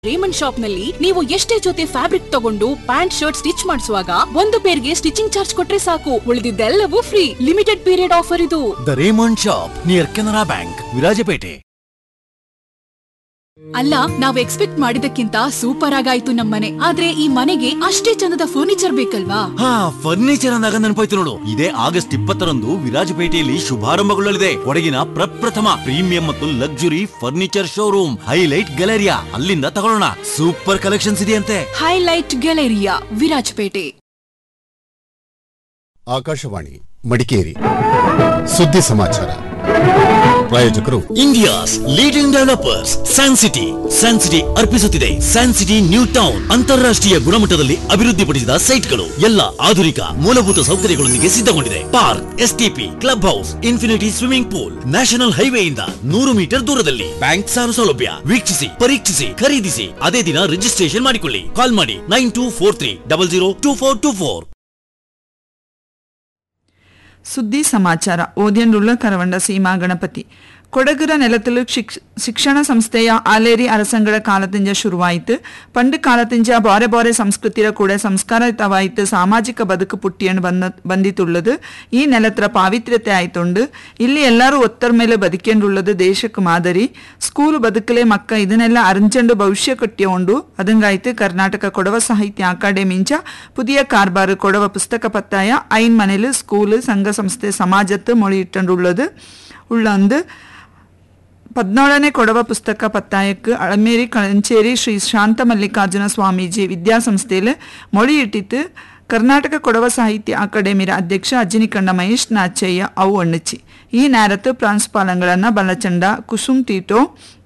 Raymond shop ನಲ್ಲಿ ನೀವು ಎಷ್ಟೇ ಜೊತೆ ಫ್ಯಾಬ್ರಿಕ್ ತಗೊಂಡು ಪ್ಯಾಂಟ್ ಶರ್ಟ್ ಸ್ಟಿಚ್ ಮಾಡಿಸುವಾಗ ಒಂದು ಪೇರ್ಗೆ ಸ್ಟಿಚಿಂಗ್ ಚಾರ್ಜ್ ಕೊಟ್ರೆ ಸಾಕು ಉಳಿದಿದ್ದೆಲ್ಲವೂ ಫ್ರೀ ಲಿಮಿಟೆಡ್ ಪೀರಿಯಡ್ ಆಫರ್ ಇದು the Raymond shop near Canara Bank Virajpet ಅಲ್ಲ ನಾವು ಎಕ್ಸ್ಪೆಕ್ಟ್ ಮಾಡಿದಕ್ಕಿಂತ ಸೂಪರ್ ಆಗಾಯ್ತು ನಮ್ಮನೆ ಆದ್ರೆ ಈ ಮನೆಗೆ ಅಷ್ಟೇ ಚಂದದ ಫರ್ನಿಚರ್ ಬೇಕಲ್ವಾ ಹಾ ಫರ್ನಿಚರ್ ಅಂದಾಗ ನೆನಪಾಯ್ತು ನೋಡು ಇದೇ ಆಗಸ್ಟ್ ಇಪ್ಪತ್ತರಂದು ವಿರಾಜಪೇಟೆಯಲ್ಲಿ ಶುಭಾರಂಭಗೊಳ್ಳಲಿದೆ ಕೊಡಗಿನ ಪ್ರಪ್ರಥಮ ಪ್ರೀಮಿಯಂ ಮತ್ತು luxury furniture showroom Highlight Galleria ಅಲ್ಲಿಂದ ತಗೊಳ್ಳೋಣ ಸೂಪರ್ ಕಲೆಕ್ಷನ್ಸ್ ಇದೆಯಂತೆ ಹೈಲೈಟ್ ಗ್ಯಾಲರಿಯಾ ವಿರಾಜಪೇಟೆ ಆಕಾಶವಾಣಿ ಮಡಿಕೇರಿ ಸುದ್ದಿ ಸಮಾಚಾರ ಪ್ರಾಯೋಜಕರು India's leading developers San City San City ಅರ್ಪಿಸುತ್ತಿದೆ ಸ್ಯಾನ್ ಸಿಟಿ ನ್ಯೂ ಟೌನ್ ಅಂತಾರಾಷ್ಟ್ರೀಯ ಗುಣಮಟ್ಟದಲ್ಲಿ ಅಭಿವೃದ್ಧಿಪಡಿಸಿದ ಸೈಟ್ಗಳು ಎಲ್ಲ ಆಧುನಿಕ ಮೂಲಭೂತ ಸೌಕರ್ಯಗಳೊಂದಿಗೆ ಸಿದ್ಧಗೊಂಡಿದೆ park STP clubhouse infinity swimming pool national ಹೈವೇಯಿಂದ ನೂರು ಮೀಟರ್ ದೂರದಲ್ಲಿ ಬ್ಯಾಂಕ್ ಸಾಲ ಸೌಲಭ್ಯ ವೀಕ್ಷಿಸಿ ಪರೀಕ್ಷಿಸಿ ಖರೀದಿಸಿ ಅದೇ ದಿನ ರಿಜಿಸ್ಟ್ರೇಷನ್ ಮಾಡಿಕೊಳ್ಳಿ ಕಾಲ್ ಮಾಡಿ nine two four three double zero two four two four ಸುದ್ದಿ ಸಮಾಚಾರ ಓದಿಯನ್ರುಳ್ಳ ಕರವಂಡ ಸೀಮಾ ಗಣಪತಿ ಕೊಡಗರ ನೆಲத்தில் ಶಿಕ್ಷ ಶಿಕ್ಷಣ ಸಂಸ್ಥೆಯ ಆಲೇರಿ ಅರಸಂಗಳ ಕಾಲದಿಂದ ಶುರುವಾಯಿತು ಪಂಡು ಕಾಲದಿಂದ ಬಾರೆ ಬಾರೆ ಸಂಸ್ಕೃತಿಯ ಕೂಡ ಸಂಸ್ಕಾರಯುತವಾಯಿತು ಸಾಮಾಜಿಕ ಬದುಕು ಪುಟ್ಟಿಯನ್ನು ಬಂದ ಬಂದಿತುಳ್ಳದು ಈ ನೆಲತ್ರ ಪಾವಿತ್ರ್ಯತೆ ಆಯ್ತುಂಡು ಇಲ್ಲಿ ಎಲ್ಲರೂ ಒತ್ತರ ಮೇಲೆ ಬದುಕೊಂಡುಳ್ಳದು ದೇಶಕ್ಕೆ ಮಾದರಿ ಸ್ಕೂಲ್ ಬದುಕಲೆ ಮಕ್ಕ ಇದನ್ನೆಲ್ಲ ಅರಂಚಂಡು ಭವಿಷ್ಯ ಕಟ್ಟಿಯ ಉಂಡು ಅದಂಗಾಯ್ತು ಕರ್ನಾಟಕ ಕೊಡವ ಸಾಹಿತ್ಯ ಅಕಾಡೆಮಿಂಚ ಪುದಿಯ ಕಾರ್ಬಾರು ಕೊಡವ ಪುಸ್ತಕ ಪತ್ತಾಯ ಐನ್ ಮನೇಲು ಸ್ಕೂಲ್ ಸಂಘ ಸಂಸ್ಥೆ ಸಮಾಜತ್ತು ಮೊಳಿ ಇಟ್ಟುಳ್ಳದು ಉಳ್ಳೊಂದು ಪದ್ನಾಳನೇ ಕೊಡವ ಪುಸ್ತಕ ಪತ್ತಾಯಕ್ಕೆ ಅಳಮೇರಿ ಕಳಂಚೇರಿ ಶ್ರೀ ಶಾಂತ ಮಲ್ಲಿಕಾರ್ಜುನ ಸ್ವಾಮೀಜಿ ವಿದ್ಯಾಸಂಸ್ಥೆಯಲ್ಲಿ ಮೊಳಿ ಇಟ್ಟಿತ್ತು ಕರ್ನಾಟಕ ಕೊಡವ ಸಾಹಿತ್ಯ ಅಕಾಡೆಮಿರ ಅಧ್ಯಕ್ಷ ಅಜ್ಜಿನಿಕಂಡ ಮಹೇಶ್ ನಾಚಯ್ಯ ಅವು ಅಣ್ಣಚಿ ಈ ನೇರತ್ತು ಪ್ರಾಂಶುಪಾಲಗಳನ್ನು ಬಲಚಂಡ ಕುಸುಮ್ ತೀಟೋ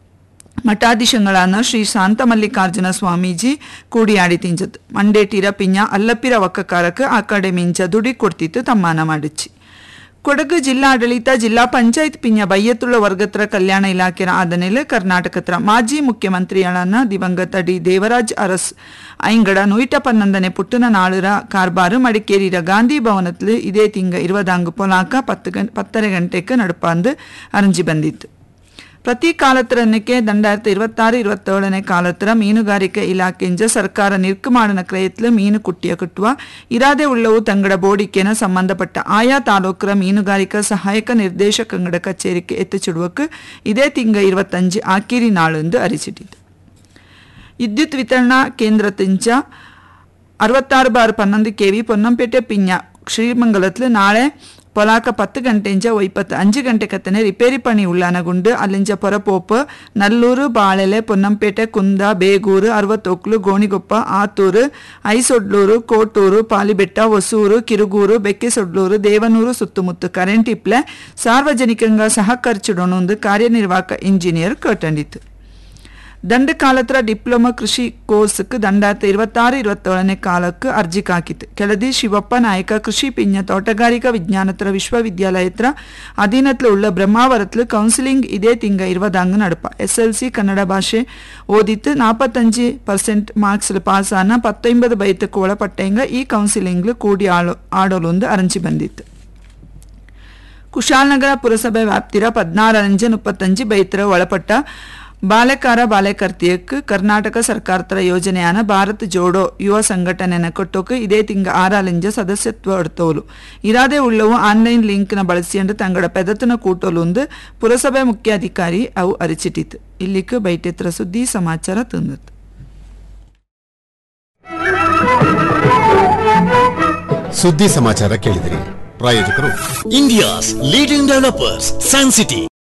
ಮಠಾಧೀಶಗಳಾன ಶ್ರೀ ಶಾಂತ ಮಲ್ಲಿಕಾರ್ಜುನ ಸ್ವಾಮೀಜಿ ಕೂಡಿಯಾಡಿ ತಿಂಜತ್ ಮಂಡೇಟಿರ ಪಿಂಜ ಅಲ್ಲಪ್ಪಿರ ಒಕ್ಕಕಾರಕ್ಕೆ ಅಕಾಡೆಮಿಂಚ ದುಡಿ ಕೊಡ್ತಿತ್ತು ತಮ್ಮಾನ ಮಾಡಿಚ್ಚಿ ಕೊಡಗು ಜಿಲ್ಲಾಡಳಿತ ಜಿಲ್ಲಾ ಪಂಚಾಯತ್ ಪಿಂಜ ಬಯ್ಯತುಳ್ಳ ವರ್ಗತ್ರ ಕಲ್ಯಾಣ ಇಲಾಖೆಯ ಆದನೆಲೆ ಕರ್ನಾಟಕತ್ರ ಮಾಜಿ ಮುಖ್ಯಮಂತ್ರಿಗಳನ್ನ ದಿವಂಗತ ಡಿ ದೇವರಾಜ್ ಅರಸ್ ಐಂಗಡ ನೂಯಿಟ ಪನ್ನೊಂದನೇ ಪುಟ್ಟನ ನಾಳುರ ಕಾರ್ಬಾರು ಮಡಿಕೇರಿರ ಗಾಂಧಿ ಭವನತ್ಲು ಇದೇ ತಿಂಗ ಇರುವದಾಂಗು ಪೊಲಾಕ ಪತ್ತು ಗಂ ಪತ್ತರೆ ಗಂಟೆಗೆ ನಡುಪಾಂದು ಅರಂಜಿ ಬಂದಿತ್ತು ಪ್ರತಿ ಕಾಲತ್ರನಕ್ಕೆ ದಂಡಾಯಿರത്തി ഇരുപത്താറ് ഇരുപത്തേഴನೇ ಕಾಲತ್ರ ಮೀನುಗಾರಿಕೆ ಇಲಾಖೆಯಿಂದ ಸರ್ಕಾರ ನಿರ್ಕಮಾಡನ ಕ್ರಯತ್ಲು ಮೀನು ಕುಟ್ಟಿಯ ಕಟ್ಟುವ ಇರಾದೆ ಉಳ್ಳವು ತಂಗಡ ಬೋಡಿಕೆನ ಸಂಬಂಧಪಟ್ಟ ಆಯಾ ತಾಲೂಕರ ಮೀನುಗಾರಿಕಾ ಸಹಾಯಕ ನಿರ್ದೇಶಕಂಗಡ ಕಚೇರಿಗೆ ಎತ್ತುಚಿಡುವಕ್ಕೆ ಇದೇ ತಿಂಗ ഇരുപത്തഞ്ച് ಆಕಿರಿ ನಾಳೆಂದು ಅರಿಸಿಟ್ಟಿತು ವಿದ್ಯುತ್ ವಿತರಣಾ ಕೇಂದ್ರದಿಂಚ ಅರವತ್ತಾರು ಬಾರ್ ಪನ್ನೊಂದು ಕೆವಿ ಪೊನ್ನಂಪೇಟೆ ಪಿಂಜ ಶ್ರೀಮಂಗಲತ್ಲು ನಾಳೆ ಪೊಲಾಕ ಪತ್ತು ಗಂಟೆಂಚ ಒಯ್ಪತ್ತು ಅഞ്ച് ಗಂಟೆಕತ್ತನೆ ರಿಪೇರಿ ಪಣಿ ಉಳ್ಳಾನಗುಂಡು ಅಲ್ಲಿಂಚ ಪೊರಪೋಪು ನಲ್ಲೂರು ಬಾಳೆಲೆ ಪೊನ್ನಂಪೇಟೆ ಕುಂದ ಬೇಗೂರು ಅರವತ್ತೊಕ್ಲು ಗೋಣಿಗೊಪ್ಪ ಆತೂರು ಐಸೊಡ್ಲೂರು ಕೋಟೂರು ಪಾಲಿಬೆಟ್ಟ ಹೊಸೂರು ಕಿರುಗೂರು ಬೆಕ್ಕೆಸೊಡ್ಲೂರು ದೇವನೂರು ಸುತ್ತಮುತ್ತ ಕರೆಂಟ್ ಇಪ್ಲೆ ಸಾರ್ವಜನಿಕಂಗ ಸಹಕರಿಸಿಡೋಣೊಂದು ಕಾರ್ಯನಿರ್ವಾಹಕ ಇಂಜಿನಿಯರ್ ಕೇಟಂಡಿತು ದಂಡ ಕಾಲತ್ರ ಡಿಪ್ಲೊಮಾ ಕೃಷಿ ಕೋರ್ಸ್க்கு ದಂಡಾಯಿರത്തി ഇരുപത്താറ് ഇരുപത്തേഴನೇ ಕಾಲಕ್ಕೆ ಅರ್ಜಿ ಕಾಕಿತು ಕೆಳದಿ ಶಿವಪ್ಪ ನಾಯಕ ಕೃಷಿ ಪಿಂಜ ತೋಟಗಾರಿಕಾ ವಿಜ್ಞಾನತ್ರ ವಿಶ್ವವಿದ್ಯಾಲಯತ್ರ ಅಧೀನತ್ಲು ಉಳ್ಳ ಬ್ರಹ್ಮಾವರತ್ಲು ಕೌನ್ಸಿಲಿಂಗ್ ಇದೇ ತಿಂಗ ಇರುವದಾಂಗ ನಡಪ ಎಸ್ ಎಲ್ ಸಿ ಕನ್ನಡ ಭಾಷೆ ಓದಿತ್ತು ನಾಪತ್ತಂಜು ಪರ್ಸೆಂಟ್ ಮಾರ್ಕ್ಸ್ ಪಾಸ್ ಆನ ಪತ್ತೊಂಬದು ಬೈತಕ್ಕೆ ಒಳಪಟ್ಟಂಗ ಈ ಕೌನ್ಸಿಲಿಂಗ್ಲು ಕೂಡಿ ಆಳೋ ಆಡೋಲೊಂದು ಅರಂಜಿ ಬಂದಿತ್ತು ಕುಶಾಲನಗರ ಪುರಸಭೆ ವ್ಯಾಪ್ತಿರ ಪದ್ನಾರಂಜು ಮುಪ್ಪತ್ತಂಜು ಬೈತರ ಒಳಪಟ್ಟ ಬಾಲೆಕಾರ ಬಾಲೆಕರ್ತಿಯಕ್ಕೆ ಕರ್ನಾಟಕ ಸರ್ಕಾರತರ ಯೋಜನೆಯಾನ ಭಾರತ್ ಜೋಡೋ ಯುವ ಸಂಘಟನೆನ ಕೊಟ್ಟೋಕೆ ಇದೇ ತಿಂಗ ಆರಾಲಿಂಜ ಸದಸ್ಯತ್ವ ಎಡ್ತೋಲು ಇರಾದೆ ಉಳ್ಳವು ಆನ್ಲೈನ್ ಲಿಂಕ್ನ ಬಳಸಿಕೊಂಡು ತಂಗಡ ಪೆದತನ ಕೂಟೋಲುಂದು ಪುರಸಭೆ ಮುಖ್ಯಾಧಿಕಾರಿ ಅವು ಅರಿಚಿಟ್ಟಿತು ಇಲ್ಲಿಕ್ಕೆ ಬೈಟೆತ್ರ ಸುದ್ದಿ ಸಮಾಚಾರ ತಂದತ್ತು ಸುದ್ದಿ ಸಮಾಚಾರ ಕೇಳಿದಿರಿ ಪ್ರಾಯೋಜಕರು India's leading developers San city